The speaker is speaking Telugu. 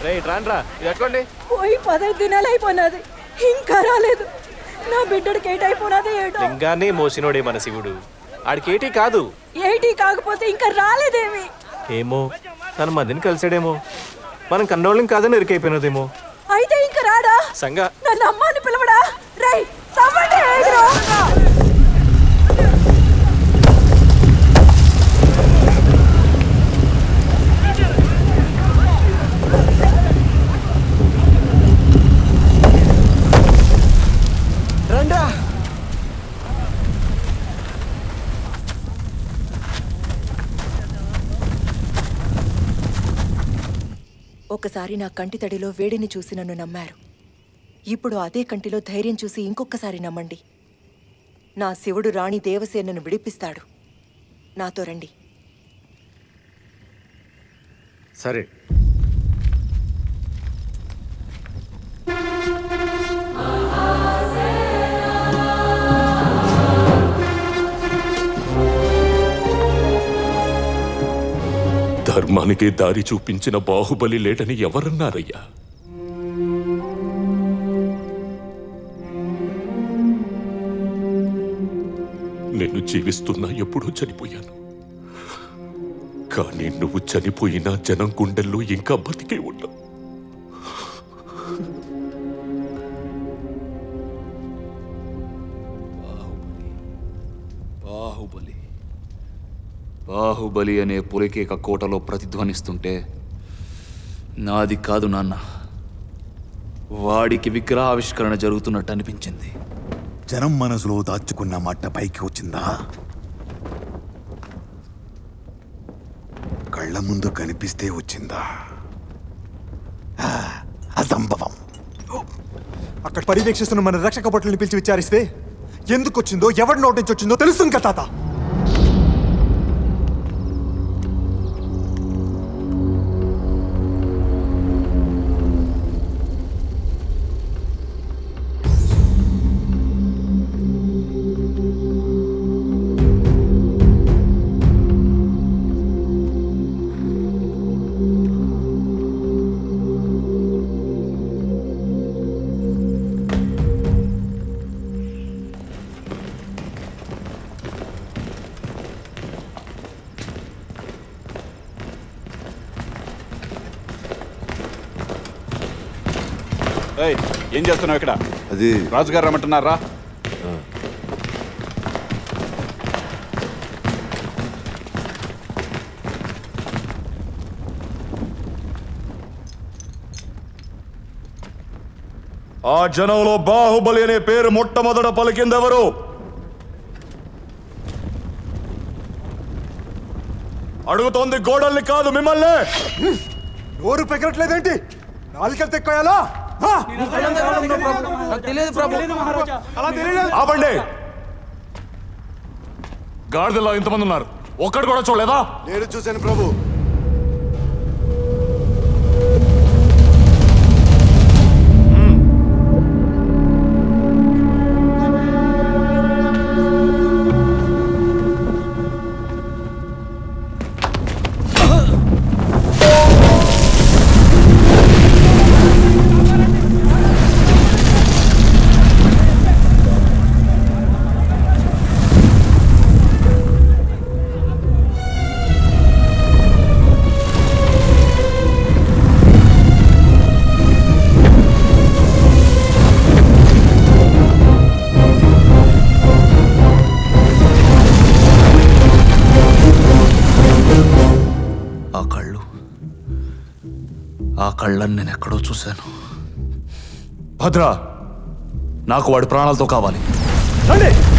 రే రాన్రా ఇది కట్టుకోండి పోయి పదహైదు దినాలు అయిపోయినది ఇంకా రాలేదు నా బిడ్డడికి ఏటి అయిపోయినది ఏటో లింగాన్ని మోసినోడే మన శివుడు ఆడికి ఏటి కాదు ఏటి కాకపోతే ఇంకా రాలేదేమి ఏమో తన మధ్యని కలిసాడేమో మనం కన్నోళ్ళం కాదని ఎరికైపోయినదేమో అయితే ఇంకా రాడా సంగ నన్ను అమ్మాని పిలవడా రై సవ్వండి ఎదురు రండా ఒకసారి నా కంటి తడిలో వేడిని చూసి నన్ను నమ్మారు ఇప్పుడు అదే కంటిలో ధైర్యం చూసి ఇంకొకసారి నమ్మండి నా శివుడు రాణి దేవసేనను విడిపిస్తాడు నాతో రండి సరే ధర్మానికే దారి చూపించిన బాహుబలి లేటని ఎవరన్నారయ్యా నేను జీవిస్తున్నా ఎప్పుడో చనిపోయాను కానీ నువ్వు చనిపోయినా జనం గుండెల్లో ఇంకా బతికే ఉన్నావు బాహుబలి బాహుబలి అనే పులికేక కోటలో ప్రతిధ్వనిస్తుంటే నాది కాదు నాన్న వాడికి విగ్రహావిష్కరణ జరుగుతున్నట్టు అనిపించింది జనం మనసులో దాచుకున్న మాట పైకి వచ్చిందా కళ్ళ ముందు కనిపిస్తే వచ్చిందా ఆ, అసంభవం అక్కడ పర్యవేక్షిస్తున్న మన రక్షక భటుల్ని పిలిచి విచారిస్తే ఎందుకు వచ్చిందో ఎవరి నోటి నుంచి వచ్చిందో తెలుస్తుంది కదా తాత ఏయ్ ఏం చేస్తున్నావు ఇక్కడ అది రాజుగారు రమ్మంటున్నారా ఆ జనంలో బాహుబలి అనే పేరు మొట్టమొదట పలికిందెవరు అడుగుతోంది గోడల్ని కాదు మిమ్మల్ని నోరు పెగరట్లేదేంటి నాలుకలు తెక్కోయాలా ఆపండి గాడిదలో ఇంతమంది ఉన్నారు ఒక్కడు కూడా చూడలేదా నేను చూశాను ప్రభు ఆ కళ్ళు ఆ కళ్ళని నేను ఎక్కడో చూశాను భద్ర నాకు వాడి ప్రాణాలతో కావాలి రండి